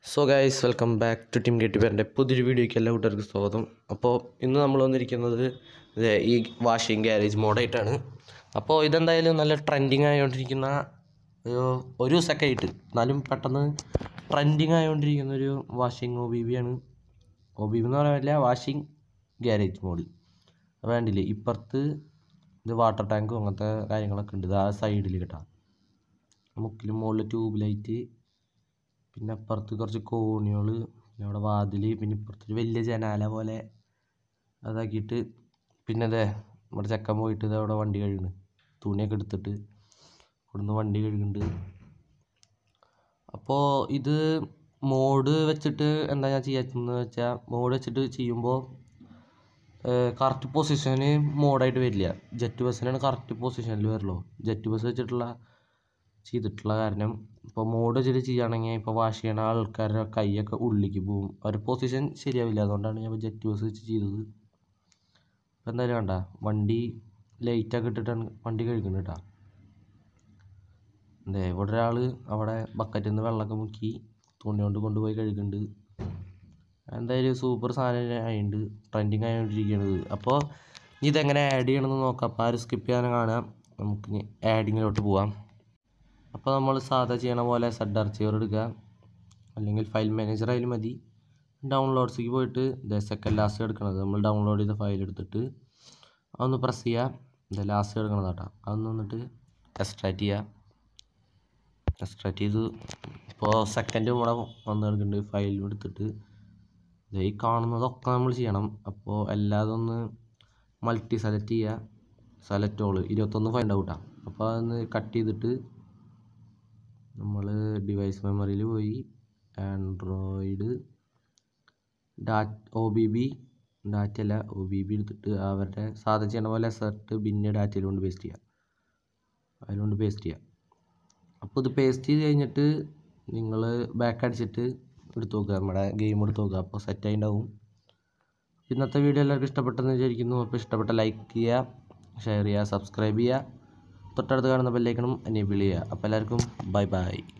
so guys welcome back to team get പേരൻ്റെ പുതിയൊരു വീഡിയോയ്ക്ക് എല്ലാ കൂട്ടുകാർക്കും സ്വാഗതം അപ്പോൾ ഇന്ന് നമ്മൾ വന്നിരിക്കുന്നത് ഇത് ഈ വാഷിംഗ് ഗ്യാരേജ് മോഡായിട്ടാണ് അപ്പോൾ ഇതെന്തായാലും നല്ല ട്രെൻഡിങ് ആയിക്കൊണ്ടിരിക്കുന്ന ഒരു ഒരു ദിവസമൊക്കെ ആയിട്ട് എന്നാലും പെട്ടെന്ന് ട്രെൻഡിങ് ആയിക്കൊണ്ടിരിക്കുന്ന ഒരു വാഷിംഗ് ഒ ബി ബി ആണ് ഒ ബി ബി എന്ന് പറയാൻ പറ്റില്ല വാഷിംഗ് ഗ്യാരേജ് മോഡ് അത് വേണ്ടില്ലേ ഇപ്പുറത്ത് ഇത് വാട്ടർ ടാങ്കും അങ്ങനത്തെ കാര്യങ്ങളൊക്കെ ഉണ്ട് ഇത് ആ സൈഡിൽ കേട്ടോ മുക്കിലും മുകളിൽ ട്യൂബ് ലൈറ്റ് പിന്നെ അപ്പുറത്ത് കുറച്ച് കോണികൾ പിന്നെ അവിടെ വാതിൽ പിന്നെ ഇപ്പുറത്തൊരു വലിയ ജനാല പോലെ അതാക്കിയിട്ട് പിന്നെ അതെ നമ്മുടെ ചെക്കൻ പോയിട്ട് ഇത് അവിടെ വണ്ടി കഴുകണ് തുണിയൊക്കെ എടുത്തിട്ട് ഇവിടുന്ന് വണ്ടി കഴുകുന്നുണ്ട് അപ്പോൾ ഇത് മോഡ് വെച്ചിട്ട് എന്താ ഞാൻ ചെയ്യാച്ചെന്ന് വെച്ചാൽ മോഡ് വെച്ചിട്ട് ചെയ്യുമ്പോൾ കറക്റ്റ് പൊസിഷന് മോഡായിട്ട് വരില്ല ജെറ്റ് ബസ്സിനാണ് കറക്റ്റ് പൊസിഷനിൽ വരുള്ളൂ ജെറ്റ് ബസ് വെച്ചിട്ടുള്ള ചെയ്തിട്ടുള്ള കാരണം ഇപ്പോൾ മോഡ് വെച്ചിട്ട് ചെയ്യുകയാണെങ്കിൽ ഇപ്പോൾ വാഷ് ചെയ്യണ ആൾക്കാരുടെ കൈയൊക്കെ ഉള്ളിലേക്ക് പോകും അവരുടെ പൊസിഷൻ ശരിയാവില്ല അതുകൊണ്ടാണ് ഞാൻ ജെറ്റ് ബസ് വെച്ച് ചെയ്തത് ഇപ്പോൾ എന്തായാലും വേണ്ട വണ്ടി ലൈറ്റൊക്കെ ഇട്ടിട്ടാണ് വണ്ടി കഴുകുന്നത് കേട്ടോ അതെ ഇവിടെ ഒരാൾ അവിടെ ബക്കറ്റിൽ നിന്ന് വെള്ളമൊക്കെ മുക്കി തുണി കൊണ്ട് കൊണ്ടുപോയി കഴുകുന്നുണ്ട് എന്തായാലും സൂപ്പർ സാധനം ആയിട്ടുണ്ട് ട്രെൻഡിങ് ആയിക്കൊണ്ടിരിക്കുന്നത് അപ്പോൾ ഇതെങ്ങനെ ആഡ് ചെയ്യണമെന്ന് നോക്കാം അപ്പോൾ ആരും സ്കിപ്പ് ചെയ്യാൻ കാണാം നമുക്ക് ആഡിങ്ങിലോട്ട് പോവാം അപ്പോൾ നമ്മൾ സാധാ ചെയ്യണ പോലെ സെഡ് അർച്ചിവർ എടുക്കുക അല്ലെങ്കിൽ ഫയൽ മാനേജർ ആയാലും മതി ഡൗൺലോഡ്സിലേക്ക് പോയിട്ട് ഇത് സെക്കൻഡ് ലാസ്റ്റ് എടുക്കണത് നമ്മൾ ഡൗൺലോഡ് ചെയ്ത ഫയൽ എടുത്തിട്ട് അതൊന്ന് പ്രസ് ചെയ്യുക ഇത് ലാസ്റ്റ് എടുക്കണത് കേട്ടോ അതൊന്ന് വന്നിട്ട് എക്സ്ട്രാക്റ്റ് ചെയ്യുക എക്സ്ട്രാക്റ്റ് ചെയ്ത് ഇപ്പോൾ സെക്കൻഡ് ഇവിടെ വന്ന് കിടക്കുന്നുണ്ട് ഫയൽ എടുത്തിട്ട് ഇത് ഈ കാണുന്നതൊക്കെ നമ്മൾ ചെയ്യണം അപ്പോൾ എല്ലാതും ഒന്ന് മൾട്ടി സെലക്ട് ചെയ്യുക സെലക്ട് ഓൾ ഇരുപത്തൊന്ന് ഫയൽ ഉണ്ടാവും കേട്ടോ അപ്പോൾ അതൊന്ന് കട്ട് ചെയ്തിട്ട് നമ്മൾ ഡിവൈസ് മെമ്മറിയിൽ പോയി ആൻഡ്രോയിഡ് ഡാ ഒ ബി ബി ഡാറ്റ അല്ല ഒ ബി ബി എടുത്തിട്ട് അവരുടെ സാധാ ചെയ്യണ പോലെ സെർട്ട് പിന്നെ ഡാറ്റയിൽ കൊണ്ട് പേസ്റ്റ് ചെയ്യുക അതിലുകൊണ്ട് പേസ്റ്റ് ചെയ്യുക അപ്പോൾ ഇത് പേസ്റ്റ് ചെയ്ത് കഴിഞ്ഞിട്ട് നിങ്ങൾ ബാക്ക് അടിച്ചിട്ട് എടുത്ത് നോക്കുക നമ്മുടെ ഗെയിം എടുത്ത് നോക്കുക അപ്പോൾ സെറ്റ് ആയിട്ടുണ്ടാവും ഇന്നത്തെ വീഡിയോ എല്ലാവർക്കും ഇഷ്ടപ്പെട്ടെന്ന് വിചാരിക്കുന്നു അപ്പോൾ ഇഷ്ടപ്പെട്ട ലൈക്ക് ചെയ്യുക ഷെയർ ചെയ്യുക സബ്സ്ക്രൈബ് ചെയ്യുക തൊട്ടടുത്ത് കാണുന്ന ബെല്ലൈക്കണം എനേബിൾ ചെയ്യുക അപ്പോൾ എല്ലാവർക്കും ബൈ ബൈ